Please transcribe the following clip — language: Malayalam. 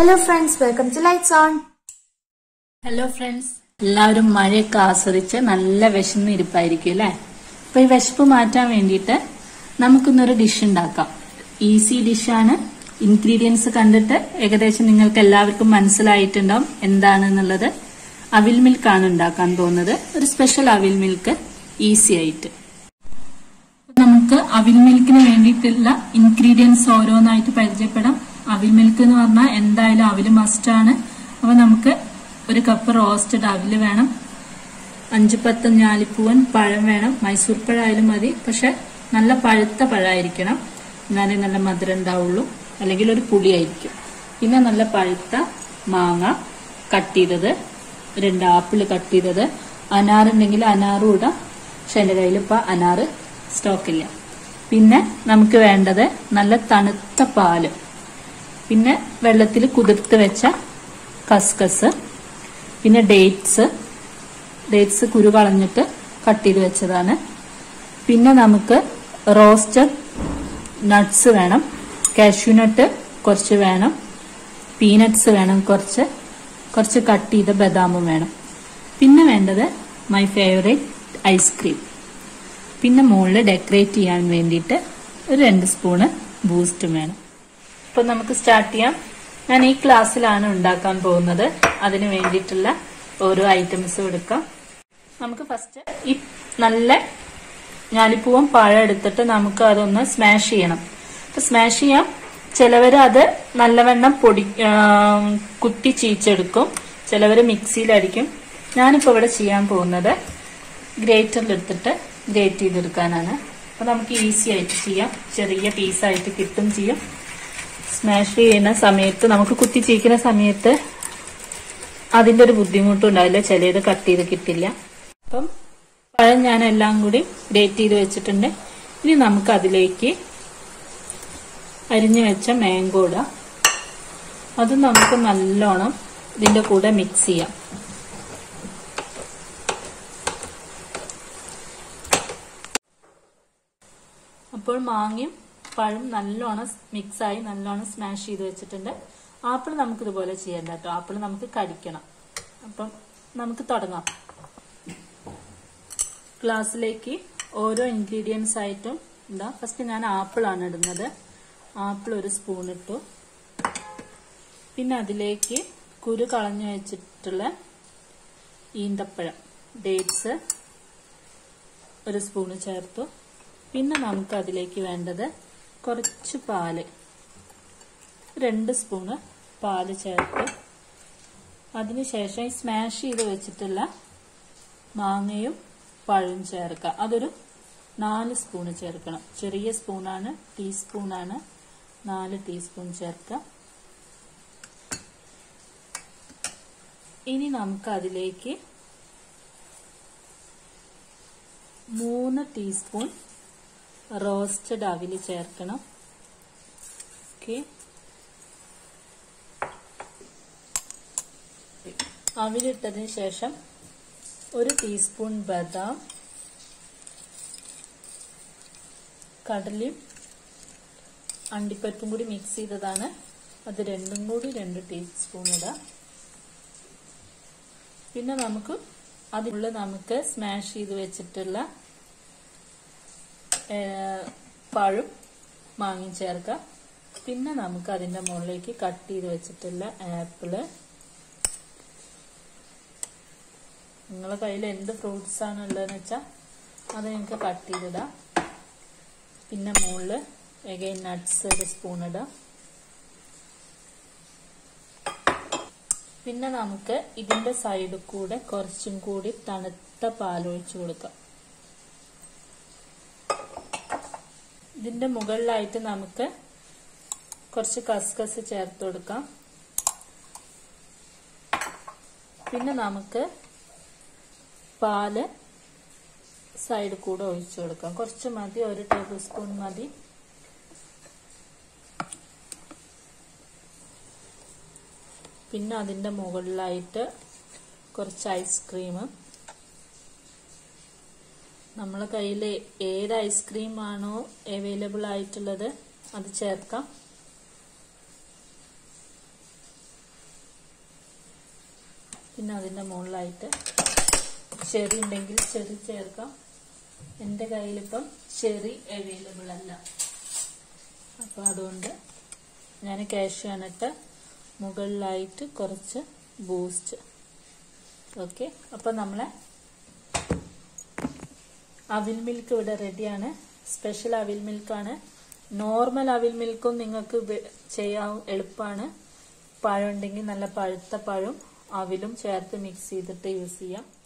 hello friends welcome to lights on hello friends എല്ലാവരും മഴയൊക്കെ ആസ്വദിച്ച് നല്ല വിശന്ന് ഇരിപ്പായിരിക്കും അല്ലേ അപ്പൊ ഈ വിശപ്പ് മാറ്റാൻ വേണ്ടിയിട്ട് നമുക്കിന്നൊരു ഡിഷ് ഉണ്ടാക്കാം ഈസി ഡിഷാണ് ഇൻഗ്രീഡിയൻസ് കണ്ടിട്ട് ഏകദേശം നിങ്ങൾക്ക് എല്ലാവർക്കും മനസ്സിലായിട്ടുണ്ടാവും എന്താണെന്നുള്ളത് അവിൽ മിൽക്കാണ് ഉണ്ടാക്കാൻ പോകുന്നത് ഒരു സ്പെഷ്യൽ അവിൽ മിൽക്ക് ഈസി ആയിട്ട് നമുക്ക് അവിൽ മിൽക്കിന് വേണ്ടിയിട്ടുള്ള ഇൻഗ്രീഡിയൻസ് ഓരോന്നായിട്ട് പരിചയപ്പെടാം അവിൽ മിൽക്ക് എന്ന് പറഞ്ഞാൽ എന്തായാലും അവിൽ മസ്റ്റാണ് അപ്പൊ നമുക്ക് ഒരു കപ്പ് റോസ്റ്റഡ് അവിൽ വേണം അഞ്ച് പത്ത് ഞാലിപ്പൂവൻ പഴം വേണം മൈസൂർ പഴമായാലും മതി പക്ഷെ നല്ല പഴുത്ത പഴമായിരിക്കണം എന്നാലേ നല്ല മധുരം ഉണ്ടാവുള്ളൂ അല്ലെങ്കിൽ ഒരു പുളിയായിരിക്കും പിന്നെ നല്ല പഴുത്ത മാങ്ങ കട്ട് ചെയ്തത് രണ്ട് ആപ്പിൾ കട്ട് ചെയ്തത് അനാറുണ്ടെങ്കിൽ അനാറും ഇടാം പക്ഷെ എൻ്റെ കയ്യിൽ ഇപ്പൊ അനാറ് സ്റ്റോക്കില്ല പിന്നെ നമുക്ക് വേണ്ടത് നല്ല തണുത്ത പാല് പിന്നെ വെള്ളത്തിൽ കുതിർത്ത് വെച്ച കസ്കസ് പിന്നെ ഡേറ്റ്സ് ഡേറ്റ്സ് കുരു കളഞ്ഞിട്ട് കട്ട് ചെയ്ത് വെച്ചതാണ് പിന്നെ നമുക്ക് റോസ്റ്റഡ് നട്ട്സ് വേണം കാഷ്യൂ നട്ട് കുറച്ച് വേണം പീനട്ട്സ് വേണം കുറച്ച് കുറച്ച് കട്ട് ചെയ്ത ബദാമും വേണം പിന്നെ വേണ്ടത് മൈ ഫേവറേറ്റ് ഐസ്ക്രീം പിന്നെ മുകളിൽ ഡെക്കറേറ്റ് ചെയ്യാൻ വേണ്ടിയിട്ട് ഒരു രണ്ട് സ്പൂണ് ബൂസ്റ്റും വേണം ഇപ്പൊ നമുക്ക് സ്റ്റാർട്ട് ചെയ്യാം ഞാൻ ഈ ക്ലാസ്സിലാണ് ഉണ്ടാക്കാൻ പോകുന്നത് അതിന് വേണ്ടിയിട്ടുള്ള ഓരോ ഐറ്റംസും എടുക്കാം നമുക്ക് ഫസ്റ്റ് ഈ നല്ല ഞാലിപ്പൂവൻ പഴം എടുത്തിട്ട് നമുക്ക് അതൊന്ന് സ്മാഷ് ചെയ്യണം അപ്പൊ സ്മാഷ് ചെയ്യാം ചിലവര് അത് നല്ലവണ്ണം പൊടി ആ, കുത്തി ചീച്ചെടുക്കും ചിലവര് മിക്സിയിലടിക്കും ഞാനിപ്പോ ഇവിടെ ചെയ്യാൻ പോകുന്നത് ഗ്രേറ്ററിൽ എടുത്തിട്ട് ഗ്രേറ്റ് ചെയ്തെടുക്കാനാണ് അപ്പൊ നമുക്ക് ഈസി ആയിട്ട് ചെയ്യാം ചെറിയ പീസായിട്ട് കിട്ടും ചെയ്യും സ്മാഷ് ചെയ്യുന്ന സമയത്ത് നമുക്ക് കുത്തി ചീക്കുന്ന സമയത്ത് അതിന്റെ ഒരു ബുദ്ധിമുട്ടും ഉണ്ടാവില്ല ചിലത് കട്ട് ചെയ്ത് കിട്ടില്ല അപ്പം പഴം ഞാൻ എല്ലാം കൂടി ഗ്രേറ്റ് ചെയ്ത് വെച്ചിട്ടുണ്ട് ഇനി നമുക്ക് അതിലേക്ക് അരിഞ്ഞു വെച്ച മാംഗോ ഇടാം അത് നമുക്ക് നല്ലോണം ഇതിന്റെ കൂടെ മിക്സ് ചെയ്യാം അപ്പോൾ മാങ്ങയും പഴം നല്ലോണം മിക്സായി നല്ലോണം സ്മാഷ് ചെയ്ത് വെച്ചിട്ടുണ്ട് ആപ്പിൾ നമുക്ക് ഇതുപോലെ ചെയ്യണ്ട കേട്ടോ ആപ്പിൾ നമുക്ക് കടിക്കണം അപ്പം നമുക്ക് തുടങ്ങാം ഗ്ലാസ്സിലേക്ക് ഓരോ ഇൻഗ്രീഡിയൻസ് ആയിട്ടും എന്താ ഫസ്റ്റ് ഞാൻ ആപ്പിൾ ആണ് ഇടുന്നത് ആപ്പിൾ ഒരു സ്പൂൺ ഇട്ടു പിന്നെ അതിലേക്ക് കുരു കളഞ്ഞു വെച്ചിട്ടുള്ള ഈന്തപ്പഴം ഡേറ്റ്സ് ഒരു സ്പൂണ് ചേർത്തു പിന്നെ നമുക്ക് അതിലേക്ക് വേണ്ടത് കുറച്ച് പാല് രണ്ട് സ്പൂണ് പാല് ചേർത്ത് അതിനുശേഷം ഈ സ്മാഷ് ചെയ്ത് വെച്ചിട്ടുള്ള മാങ്ങയും പഴവും ചേർക്കുക അതൊരു നാല് സ്പൂണ് ചേർക്കണം ചെറിയ സ്പൂണാണ് ടീസ്പൂണാണ് നാല് ടീസ്പൂൺ ചേർക്കുക ഇനി നമുക്ക് അതിലേക്ക് മൂന്ന് ടീസ്പൂൺ റോസ്റ്റഡ് അവിൽ ചേർക്കണം ഓക്കെ അവിലിട്ടതിന് ശേഷം ഒരു ടീസ്പൂൺ ബദാം കടലയും അണ്ടിപ്പരിപ്പും കൂടി മിക്സ് ചെയ്തതാണ് അത് രണ്ടും കൂടി രണ്ട് ടീസ്പൂൺ ഇടാം പിന്നെ നമുക്ക് അതിനുള്ള നമുക്ക് സ്മാഷ് ചെയ്ത് വെച്ചിട്ടുള്ള പഴം മാങ്ങി ചേർക്കാം പിന്നെ നമുക്ക് അതിന്റെ മുകളിലേക്ക് കട്ട് ചെയ്ത് വെച്ചിട്ടുള്ള ആപ്പിള് നിങ്ങളെ കയ്യിൽ എന്ത് ഫ്രൂട്ട്സ് ആണ് ഉള്ളതെന്ന് വെച്ചാൽ അത് നിങ്ങൾക്ക് കട്ട് ചെയ്തിടാം പിന്നെ മുകളിൽ എഗൈൻ നട്ട്സ് ഒരു സ്പൂൺ ഇടാം പിന്നെ നമുക്ക് ഇതിന്റെ സൈഡിൽ കൂടെ കുറച്ചും കൂടി തണുത്ത പാലൊഴിച്ചു കൊടുക്കാം ഇതിന്റെ മുകളിലായിട്ട് നമുക്ക് കുറച്ച് കസ്കസ് ചേർത്ത് കൊടുക്കാം പിന്നെ നമുക്ക് പാല് സൈഡ് കൂടെ ഒഴിച്ചു കൊടുക്കാം കുറച്ച് മതി ഒരു ടേബിൾ സ്പൂൺ മതി പിന്നെ അതിന്റെ മുകളിലായിട്ട് കുറച്ച് ഐസ്ക്രീം നമ്മളെ കയ്യിൽ ഏത് ഐസ്ക്രീം ആണോ അവൈലബിൾ ആയിട്ടുള്ളത് അത് ചേർക്കാം പിന്നെ അതിൻ്റെ മുകളിലായിട്ട് ചെറി ഉണ്ടെങ്കിൽ ചെറി ചേർക്കാം എൻ്റെ കയ്യിലിപ്പം ചെറി അവൈലബിൾ അല്ല അപ്പോൾ അതുകൊണ്ട് ഞാൻ കാഷ്യൂ ഇട്ട് മുകളിലായിട്ട് കുറച്ച് ബൂസ്റ്റ് ഓക്കെ അപ്പം നമ്മളെ അവിൽ മിൽക്ക് ഇവിടെ റെഡിയാണ് സ്പെഷ്യൽ അവിൽ മിൽക്കാണ് നോർമൽ അവിൽ മിൽക്കും നിങ്ങൾക്ക് ഉപ- ചെയ്യാൻ എളുപ്പമാണ് പഴം ഉണ്ടെങ്കിൽ നല്ല പഴുത്ത പഴം അവിലും ചേർത്ത് മിക്സ് ചെയ്തിട്ട് യൂസ് ചെയ്യാം